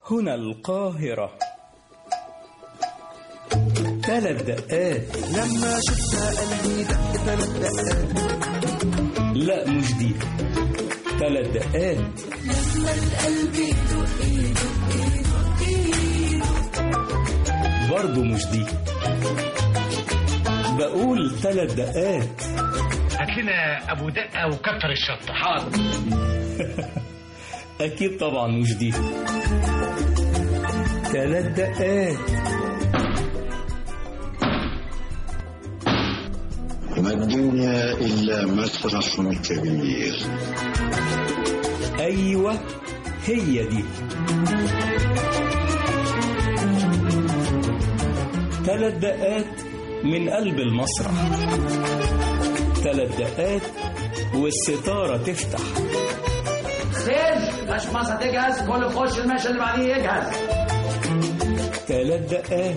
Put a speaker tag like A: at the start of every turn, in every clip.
A: هنا القاهرة ثلاث دقات
B: لما شفتها قلبي دق ثلاث دقات
A: لا مش دي ثلاث دقات برضو مش دي بقول ثلاث دقات
C: هات لنا ابو دقه وكتر الشطه حاضر
A: أكيد طبعا مش دي ثلاث دقات
D: ما الدنيا إلا مسرح كبير
A: أيوة هي دي ثلاث دقات من قلب المسرح ثلاث دقات والستارة تفتح
E: خير الاشخاص هتجهز كل يخش الماشي اللي بعديه يجهز
A: ثلاث دقات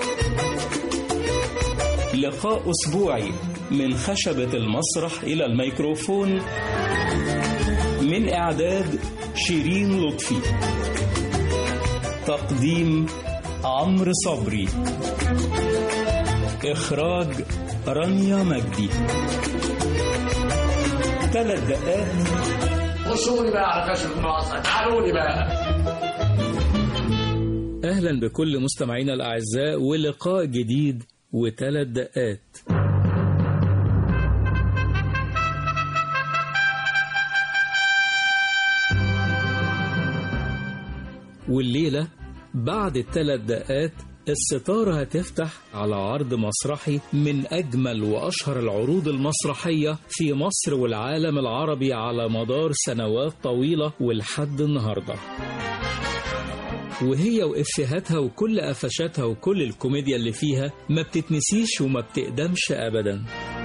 A: لقاء أسبوعي من خشبة المسرح إلى الميكروفون من إعداد شيرين لطفي تقديم عمرو صبري إخراج رانيا مجدي ثلاث دقات
E: خشوا لي بقى على خشبة المعصر تعالوا لي بقى
A: أهلا بكل مستمعينا الأعزاء ولقاء جديد وثلاث دقات والليلة بعد الثلاث دقات الستارة هتفتح على عرض مسرحي من أجمل وأشهر العروض المسرحية في مصر والعالم العربي على مدار سنوات طويلة ولحد النهارده وهي وإفيهاتها وكل قفشاتها وكل الكوميديا اللي فيها ما بتتنسيش وما بتقدمش أبدا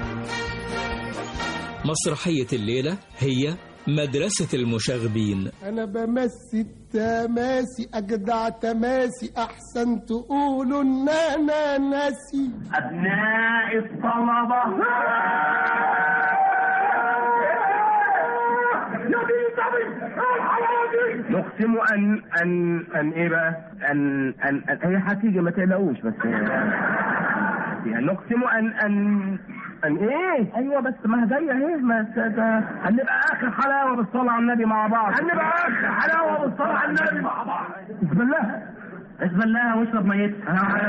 A: مسرحية الليلة هي مدرسة المشاغبين
F: انا بمسي التماسي اجدع تماسي احسن تقولوا ان انا ناسي
E: ابناء الطلبه نقسم ان ان ان ايه بقى ان ان, أن هي هتيجي ما تقلقوش بس يعني نقسم ان ان ان ايه ايوه بس ما هي جايه اهي ما ت- ت- هنبقى اخر حلاوه بالصلاه على النبي مع بعض هنبقى اخر حلاوه بالصلاه على النبي مع بعض بسم الله بسم الله واشرب ميتها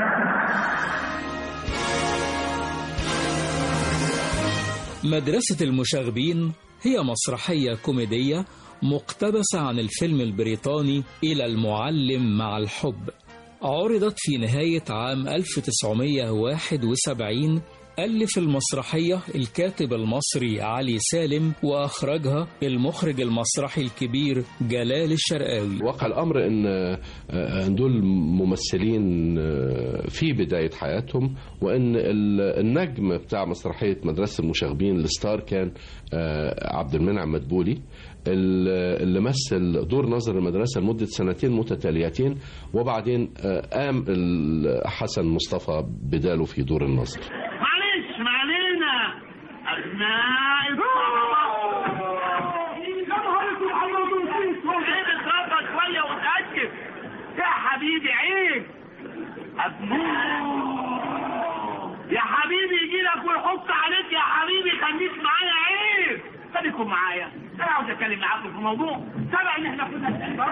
A: مدرسة المشاغبين هي مسرحية كوميدية مقتبسة عن الفيلم البريطاني إلى المعلم مع الحب عرضت في نهاية عام 1971 ألف المسرحية الكاتب المصري علي سالم وأخرجها المخرج المسرحي الكبير جلال الشرقاوي
G: واقع الامر ان آه، ان دول ممثلين آه، في بدايه حياتهم وان ال- النجم بتاع مسرحيه مدرسه المشاغبين الستار كان آه، عبد المنعم مدبولي ال- اللي مثل دور ناظر المدرسه لمده سنتين متتاليتين وبعدين آه، قام ال- حسن مصطفى بداله في دور الناظر
E: معلش ما علينا ابناء الطلبه عيب الخطه شويه وتاكد يا حبيبي عيب ابناء يا حبيبي يجي لك ويحط عليك يا حبيبي خليك معايا عيب خليكم معايا انا عاوز اتكلم معاكم في موضوع سبق ان احنا كنا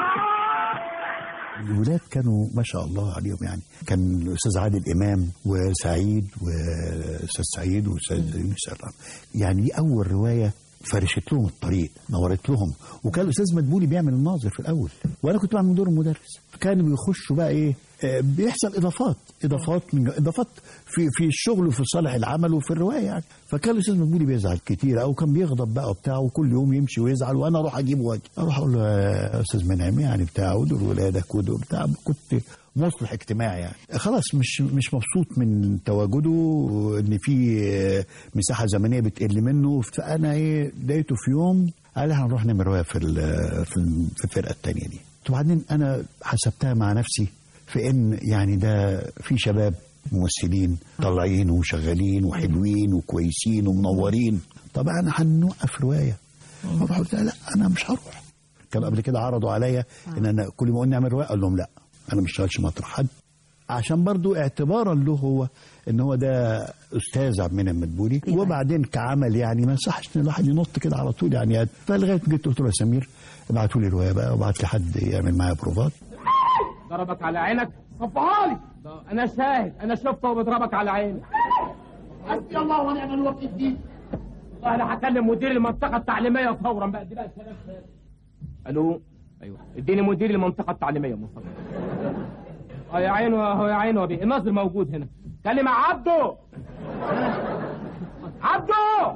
H: الولاد كانوا ما شاء الله عليهم يعني كان الاستاذ عادل امام وسعيد واستاذ سعيد واستاذ يونس الرام. يعني دي اول روايه فرشت لهم الطريق نورت لهم وكان الاستاذ مدبولي بيعمل الناظر في الاول وانا كنت بعمل دور المدرس فكانوا بيخشوا بقى ايه آه، بيحصل اضافات اضافات من اضافات في في الشغل وفي صالح العمل وفي الروايه يعني فكان الاستاذ مدبولي بيزعل كتير او كان بيغضب بقى وبتاع وكل يوم يمشي ويزعل وانا اروح اجيبه واجي اروح اقول له يا استاذ منعم يعني بتاع ودول ولادك ودول بتاع كنت مصلح اجتماعي يعني خلاص مش مش مبسوط من تواجده ان في آه، مساحه زمنيه بتقل منه فانا ايه لقيته في يوم قال احنا هنروح نعمل روايه في ال- في ال- في الفرقه الثانيه دي وبعدين انا حسبتها مع نفسي في ان يعني ده في شباب ممثلين طالعين وشغالين وحلوين وكويسين ومنورين طب انا هنوقف روايه اروح قلت لا انا مش هروح كانوا قبل كده عرضوا عليا ان انا كل ما قلنا نعمل روايه اقول لهم لا انا ما اشتغلش مطرح حد عشان برضو اعتبارا له هو ان هو ده استاذ عبد المنعم مدبولي وبعدين كعمل يعني ما يصحش ان الواحد ينط كده على طول يعني فلغايه ما جيت قلت له يا سمير ابعتوا لي روايه بقى وابعت لي حد يعمل معايا بروفات
E: ضربك على عينك صفها لي ده انا شاهد انا شفته وبيضربك على عينك حسبي الله ونعم الوكيل فيك والله انا هكلم مدير المنطقه التعليميه فورا بقى دي بقى الكلام فارغ. الو ايوه اديني مدير المنطقه التعليميه مصطفى اه يا عينه اهو يا عينه يا بيه الناظر موجود هنا كلم عبده عبده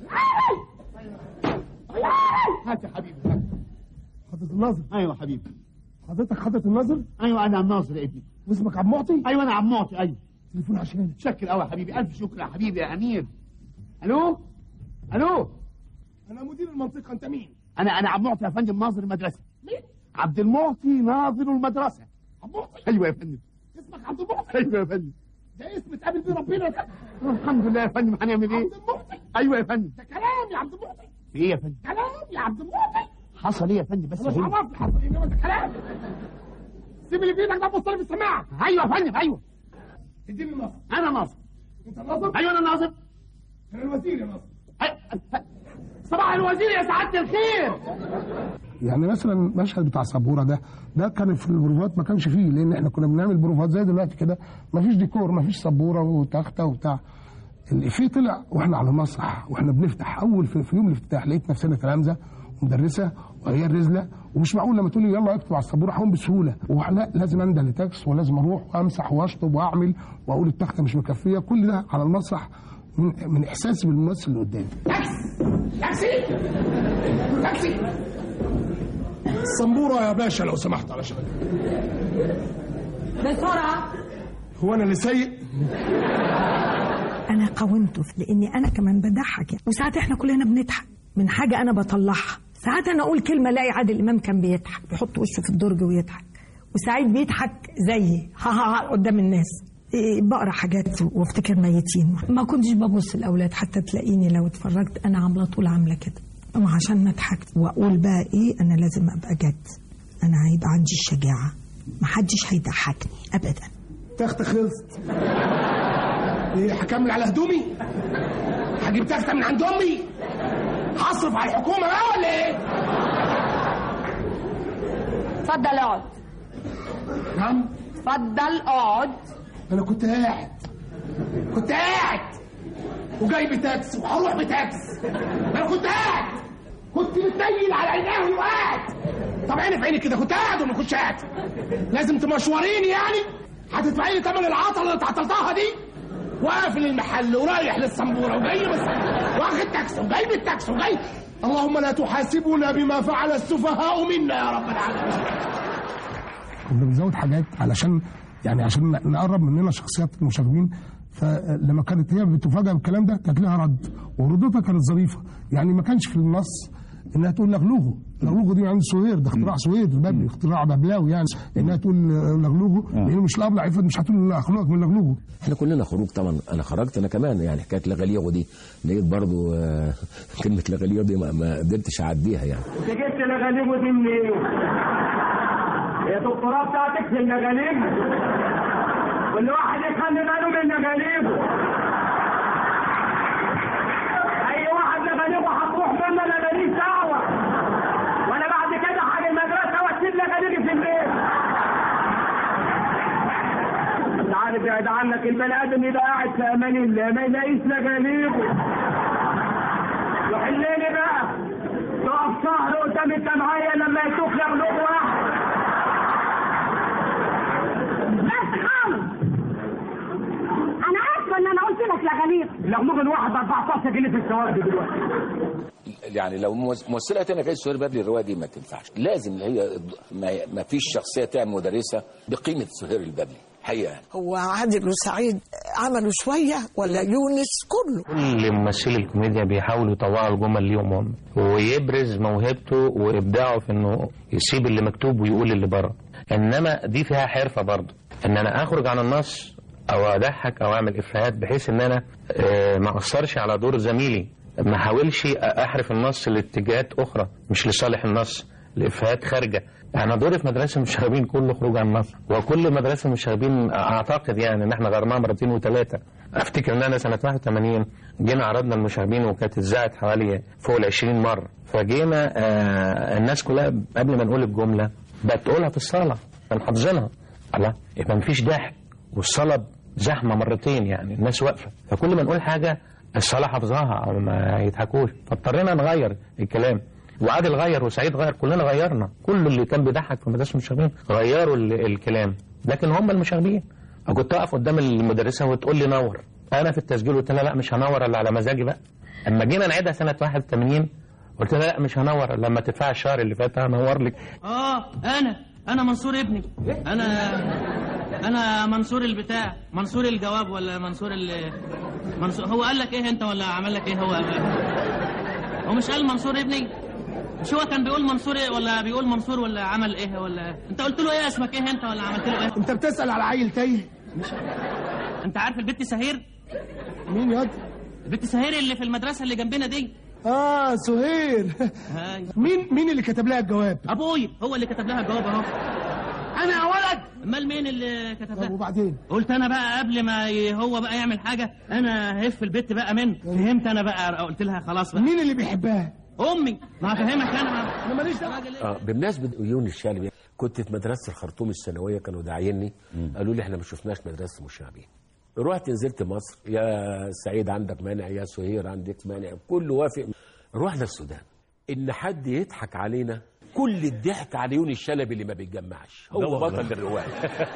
E: هات يا حبيبي هات.
F: حضرة الناظر
I: ايوه حبيبي
F: حضرتك حضرة الناظر
I: ايوه انا الناظر يا ابني
F: واسمك عبد المعطي
I: ايوه انا عموتي ايوه
F: تليفون عشان
I: شكر قوي يا حبيبي الف شكر يا حبيبي يا امير الو الو
F: انا مدير المنطقه انت مين
I: انا انا عبد المعطي يا فندم ناظر المدرسه مين عبد المعطي ناظر المدرسه
F: عبد المعطي
I: ايوه يا فندم
F: اسمك عبد المعطي
I: ايوه يا فندم
F: ده اسم تقابل بيه ربنا ده
I: الحمد لله يا فندم هنعمل ايه
F: عبد المعطي
I: ايوه يا فندم
F: ده كلام يا عبد المعطي
I: في ايه يا فندم
F: كلام يا عبد المعطي
I: حصل ايه يا فندم بس
F: انا مش
I: يا فندم؟
F: عارف حصل ايه انما ده كلام سيب اللي في ايدك ده بص لي في السماعه
I: ايوه يا فندم ايوه
F: اديني النصر
I: انا ناظر
F: انت النصر
I: ايوه انا ناظر
F: انا الوزير يا نصر
I: أي- صباح الوزير يا سعاده الخير
F: يعني مثلا المشهد بتاع سبوره ده ده كان في البروفات ما كانش فيه لان احنا كنا بنعمل بروفات زي دلوقتي كده ما فيش ديكور ما فيش سبوره وتخته وبتاع الإفيه طلع واحنا على المسرح واحنا بنفتح اول في, في يوم الافتتاح لقيت نفسنا تلامذه ومدرسه وهي الرزله ومش معقول لما تقول لي يلا اكتب على السبوره هقوم بسهوله ولا لازم انده لتاكس ولازم اروح وامسح واشطب واعمل واقول التخته مش مكفيه كل ده على المسرح من, من احساسي بالممثل اللي قدامي
E: تاكسي تاكسي
F: السمبوره يا باشا لو سمحت علشان
J: بسرعة
F: هو انا اللي سايق
J: أنا قاومته لأني أنا كمان بضحك يعني. وساعات إحنا كلنا بنضحك من حاجة أنا بطلعها ساعات أنا أقول كلمة ألاقي عادل إمام كان بيضحك بيحط وشه في الدرج ويضحك وسعيد بيضحك زيي ها ها ها قدام الناس إيه، بقرا حاجات وافتكر ميتين ما كنتش ببص الاولاد حتى تلاقيني لو اتفرجت انا عامله طول عامله كده وعشان ما اضحك واقول بقى ايه انا لازم ابقى جد انا هيبقى عندي الشجاعه محدش هيضحكني ابدا
F: تخت خلصت ايه هكمل على هدومي هجيب تخته من عند امي هصرف على الحكومه بقى ولا ايه
K: اتفضل اقعد
F: نعم
K: اتفضل اقعد
F: انا كنت قاعد كنت قاعد وجاي بتاكس وهروح بتاكس انا كنت قاعد كنت متنيل على عينيه وقاعد طب عيني في عيني كده كنت قاعد ولا ما كنتش قاعد لازم تمشوريني يعني هتدفعي لي ثمن العطله اللي تعطلتها دي وقافل المحل ورايح للسمبوره وجاي بس واخد تاكس وجاي بالتاكس وجاي اللهم لا تحاسبنا بما فعل السفهاء منا يا رب العالمين كنا بنزود حاجات علشان يعني عشان نقرب مننا شخصيات المشاغبين فلما كانت هي بتفاجئ بالكلام ده كانت لها رد وردودها كانت ظريفه يعني ما كانش في النص انها تقول لغلوغو لغلوغو دي عند سهير ده اختراع سهير البابلي اختراع بابلاوي يعني انها تقول لغلوغو لانه مش الابلع عفت مش هتقول اخلاق من لغلوغو
L: احنا كلنا خروج طبعا انا خرجت انا كمان يعني حكايه لغليغو دي لقيت برضو آه، كلمه لغليغو دي ما, ما قدرتش اعديها يعني
E: انت جبت لغاليبو دي منين؟ يا دكتوراه بتاعتك في المجاليب كل واحد يخلي باله من مجاليبه اي واحد مجاليبه هتروح منه انا ماليش دعوه وانا بعد كده حاجه المدرسه واسيب مجاليبي في البيت انت عارف يا عنك البني ادم يبقى قاعد في امان الله ما يلاقيش مجاليبه وحليني بقى تقف شهر قدام الجمعية لما يشوف يغلب واحد
K: بس خالص انا اسفه ان انا قلت لك يا غليظ
E: الأغلوب الواحد ب 14 جنيه في السواد دلوقتي
L: يعني لو ممس- ممثله تانية كانت سهير بابلي الروايه دي ما تنفعش لازم هي ما, ما فيش شخصيه تعمل مدرسه بقيمه سهير البابلي حقيقه يعني.
M: هو عادل وسعيد عملوا شوية ولا يونس كله
N: كل ممثلي الكوميديا بيحاولوا يطوعوا الجمل ليهم هم ويبرز موهبته وابداعه في انه يسيب اللي مكتوب ويقول اللي بره انما دي فيها حرفه برضه ان انا اخرج عن النص او اضحك او اعمل افيهات بحيث ان انا آه، ما اثرش على دور زميلي ما احاولش احرف النص لاتجاهات اخرى مش لصالح النص الافيهات خارجه انا دوري في مدرسه المشاغبين كله خروج عن مصر وكل مدرسه المشاغبين اعتقد يعني ان احنا غيرناها مرتين وثلاثه افتكر ان انا سنه 81 جينا عرضنا المشاغبين وكانت اتذاعت حوالي فوق ال 20 مره فجينا آه الناس كلها قبل ما نقول الجمله بتقولها في الصاله كان حافظينها الله يبقى مفيش ضحك والصاله زحمه مرتين يعني الناس واقفه فكل ما نقول حاجه الصاله حافظاها او ما يضحكوش فاضطرينا نغير الكلام وعادل غير وسعيد غير كلنا غيرنا كل اللي كان بيضحك في مدرسه المشاغبين غيروا ال- الكلام لكن هم المشاغبين كنت اقف قدام المدرسه وتقول لي نور انا في التسجيل قلت لها لا مش هنور الا على مزاجي بقى اما جينا نعيدها سنه 81 قلت لها لا مش هنور لما تدفع الشهر اللي فات هنور لك
O: اه انا انا منصور ابني انا انا منصور البتاع منصور الجواب ولا منصور ال منصور هو قال لك ايه انت ولا عمل لك ايه هو هو مش قال منصور ابني مش هو كان بيقول منصور إيه ولا بيقول منصور ولا عمل ايه ولا انت قلت له ايه اسمك ايه انت ولا عملت له ايه
F: انت بتسال على عيل تايه
O: انت عارف البت سهير
F: مين ياض
O: البت سهير اللي في المدرسه اللي جنبنا دي
F: اه سهير مين مين اللي كتب لها الجواب
O: ابوي هو اللي كتب لها الجواب اهو
F: انا يا ولد
O: امال مين اللي كتب لها
F: وبعدين
O: قلت انا بقى قبل ما ي- هو بقى يعمل حاجه انا هف البت بقى منه فهمت انا بقى قلت لها خلاص بقى
F: مين اللي بيحبها
O: امي ما هفهمك انا
F: انا ماليش دعوه
P: آه بمناسبة عيون الشلبي كنت في مدرسة الخرطوم الثانوية كانوا داعيني قالوا لي احنا ما شفناش مدرسة المشاغبين رحت نزلت مصر يا سعيد عندك مانع يا سهير عندك مانع كله وافق رحنا السودان ان حد يضحك علينا كل الضحك على عيون الشلبي اللي ما بيتجمعش
Q: لا
P: هو
Q: والله.
P: بطل الرواية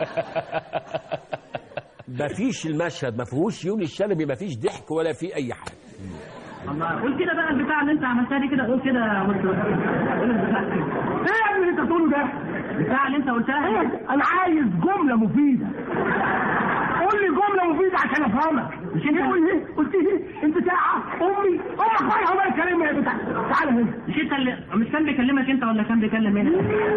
P: مفيش المشهد ما فيهوش يونس الشلبي ما فيش ضحك ولا في اي حاجه
R: الله قول كده بقى البتاع اللي انت عملتها دي كده قول كده يا مستر قول البتاع
F: ايه يا ابني اللي انت بتقوله ده
R: البتاع اللي انت قلتها
F: انا عايز جمله مفيده قول لي جمله مفيده عشان افهمك مش انت ايه قلت ايه انت ساعه امي امك رايحه بقى كلمه يا بتاع تعالى هنا
R: مش انت اللي مش كان بيكلمك انت ولا كان بيكلم مين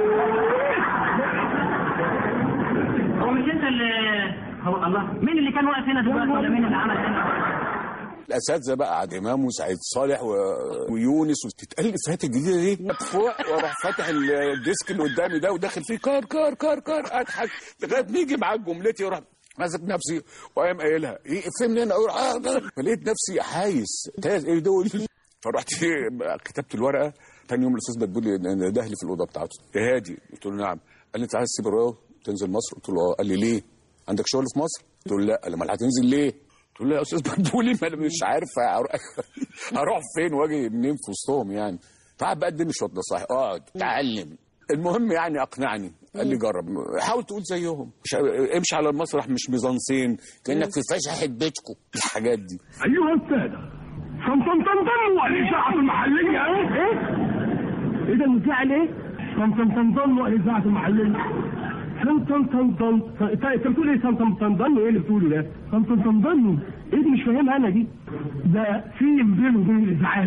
R: هو مش انت اللي هو الله مين اللي كان واقف هنا دلوقتي ولا مين اللي عمل هنا
S: الاساتذه بقى عادل امام وسعيد صالح و... ويونس وتتقال الافيهات الجديده دي فوق واروح فاتح الديسك اللي قدامي ده وداخل فيه كار كار كار كار اضحك لغايه ما يجي معاك جملتي واروح ماسك نفسي وقام قايلها ايه فهمني انا اقول اه فلقيت نفسي حايس تاز ايه دول فرحت كتبت الورقه تاني يوم الاستاذ بتقول لي ده لي في الاوضه بتاعته يا هادي قلت له نعم قال لي انت عايز تسيب الروايه وتنزل مصر قلت له اه قال لي ليه عندك شغل في مصر قلت له لا قال لي امال هتنزل ليه قلت له يا استاذ بتقولي ما انا مش عارف هروح هروح فين واجي منين في وسطهم يعني تعال بقى اديني شويه نصايح اقعد تعلم المهم يعني اقنعني قال لي جرب حاول تقول زيهم مش امشي على المسرح مش ميزانسين كانك في فشحه بيتكم الحاجات دي
F: ايها الساده صمصمصمصم والاذاعه المحليه ايه ايه ايه ده المذيع ايه صمصمصمصم والاذاعه المحليه صمصمصمصم انت بتقول ايه صمصمصمصم ايه اللي بتقوله ده صمصمصمصم ايه دي مش فاهمها انا دي ده سين بينه وبين الاذاعات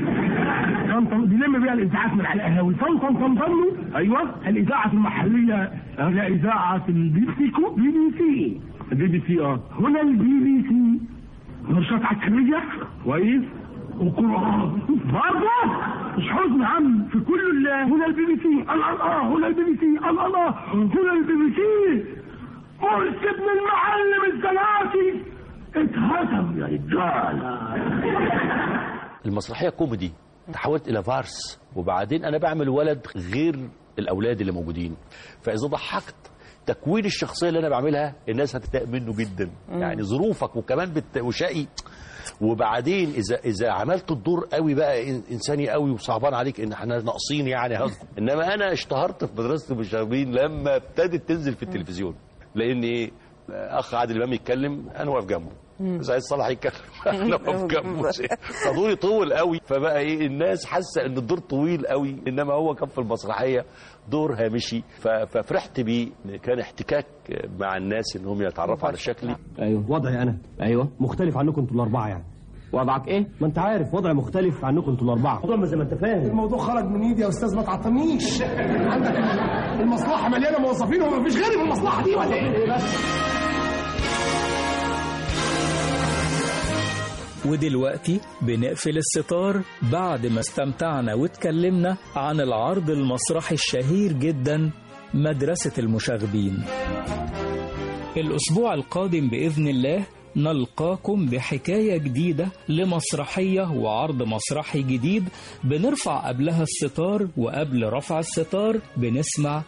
F: صمصم بيلم بيها الاذاعات من على القهاوي صمصمصمصم ايوه الاذاعه المحليه هي اذاعه البي بي سي كو بي بي سي البي بي سي اه هنا البي بي سي نشاط عسكرية كويس وقرآن برضه مش حزن عم في كل الله هنا البي بي سي الله الله هنا البي بي سي الله الله هنا البي بي سي مرسي ابن المعلم الزناتي اتهزم يا رجاله
Q: المسرحيه كوميدي تحولت الى فارس وبعدين انا بعمل ولد غير الاولاد اللي موجودين فاذا ضحكت تكوين الشخصيه اللي انا بعملها الناس هتتضايق منه جدا
T: مم.
Q: يعني ظروفك وكمان بت... وشقي وبعدين اذا اذا عملت الدور قوي بقى إن- انساني قوي وصعبان عليك ان احنا ناقصين يعني هذا انما انا اشتهرت في مدرسه المشاغبين لما ابتدت تنزل في التلفزيون لان ايه اخ عادل امام يتكلم انا واقف جنبه
T: مم.
Q: سعيد صالح يتكلم انا واقف جنبه فدوري طول قوي فبقى ايه الناس حاسه ان الدور طويل قوي انما هو كان في المسرحيه دور هامشي ف- ففرحت بيه كان احتكاك مع الناس انهم يتعرفوا على شكلي
U: ايوه وضعي انا ايوه مختلف عنكم انتوا الاربعه يعني وضعك ايه؟ ما انت عارف وضعي مختلف عنكم انتوا الاربعه الموضوع ما زي ما انت فاهم
F: الموضوع خرج من ايدي يا استاذ ما تعطنيش عندك المصلحه مليانه موظفين وما فيش غيري في المصلحه دي ولا ايه بس
A: ودلوقتي بنقفل الستار بعد ما استمتعنا واتكلمنا عن العرض المسرحي الشهير جدا مدرسة المشاغبين الأسبوع القادم بإذن الله نلقاكم بحكاية جديدة لمسرحية وعرض مسرحي جديد بنرفع قبلها الستار وقبل رفع الستار بنسمع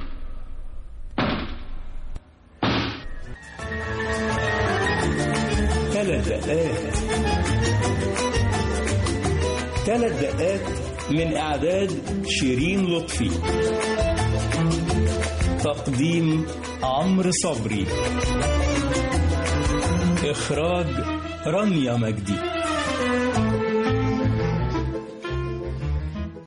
A: ثلاث دقات ثلاث دقات من إعداد شيرين لطفي تقديم عمرو صبري إخراج رانيا مجدي